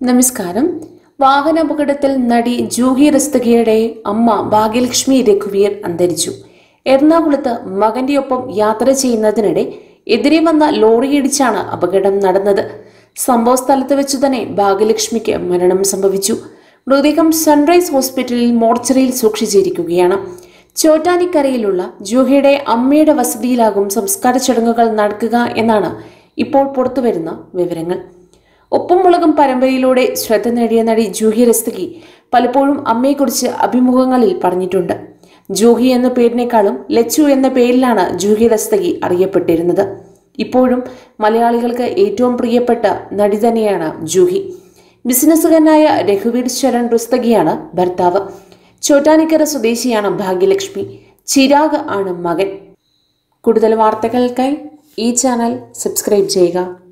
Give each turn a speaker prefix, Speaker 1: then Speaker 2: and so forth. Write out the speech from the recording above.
Speaker 1: നമസ്കാരം വാഹനാപകടത്തിൽ നടി ജൂഹി റസ്തഗിയുടെ അമ്മ ഭാഗ്യലക്ഷ്മി രഘുവീർ അന്തരിച്ചു എറണാകുളത്ത് മകന്റെ ഒപ്പം യാത്ര ചെയ്യുന്നതിനിടെ എതിരെ വന്ന ലോറിയിടിച്ചാണ് അപകടം നടന്നത് സംഭവ സ്ഥലത്ത് വെച്ചു തന്നെ ഭാഗ്യലക്ഷ്മിക്ക് മരണം സംഭവിച്ചു മൃതദേഹം സൺറൈസ് ഹോസ്പിറ്റലിൽ മോർച്ചറിയിൽ സൂക്ഷിച്ചിരിക്കുകയാണ് ചോറ്റാനിക്കരയിലുള്ള ജൂഹിയുടെ അമ്മയുടെ വസതിയിലാകും സംസ്കാര ചടങ്ങുകൾ നടക്കുക എന്നാണ് ഇപ്പോൾ പുറത്തുവരുന്ന വിവരങ്ങൾ ഒപ്പം മുളകും പരമ്പരയിലൂടെ ശ്രദ്ധ നേടിയ നടി ജൂഹി രസ്തഗി പലപ്പോഴും അമ്മയെക്കുറിച്ച് അഭിമുഖങ്ങളിൽ പറഞ്ഞിട്ടുണ്ട് ജൂഹി എന്ന പേരിനേക്കാളും ലച്ചു എന്ന പേരിലാണ് ജൂഹി രസ്തഗി അറിയപ്പെട്ടിരുന്നത് ഇപ്പോഴും മലയാളികൾക്ക് ഏറ്റവും പ്രിയപ്പെട്ട നടി തന്നെയാണ് ജൂഹി ബിസിനസ്സുകാരനായ രഘുവീർ ശരൺ റുസ്തഗിയാണ് ഭർത്താവ് ചോറ്റാനിക്കര സ്വദേശിയാണ് ഭാഗ്യലക്ഷ്മി ചിരാഗ് ആണ് മകൻ കൂടുതൽ വാർത്തകൾക്കായി ഈ ചാനൽ സബ്സ്ക്രൈബ് ചെയ്യുക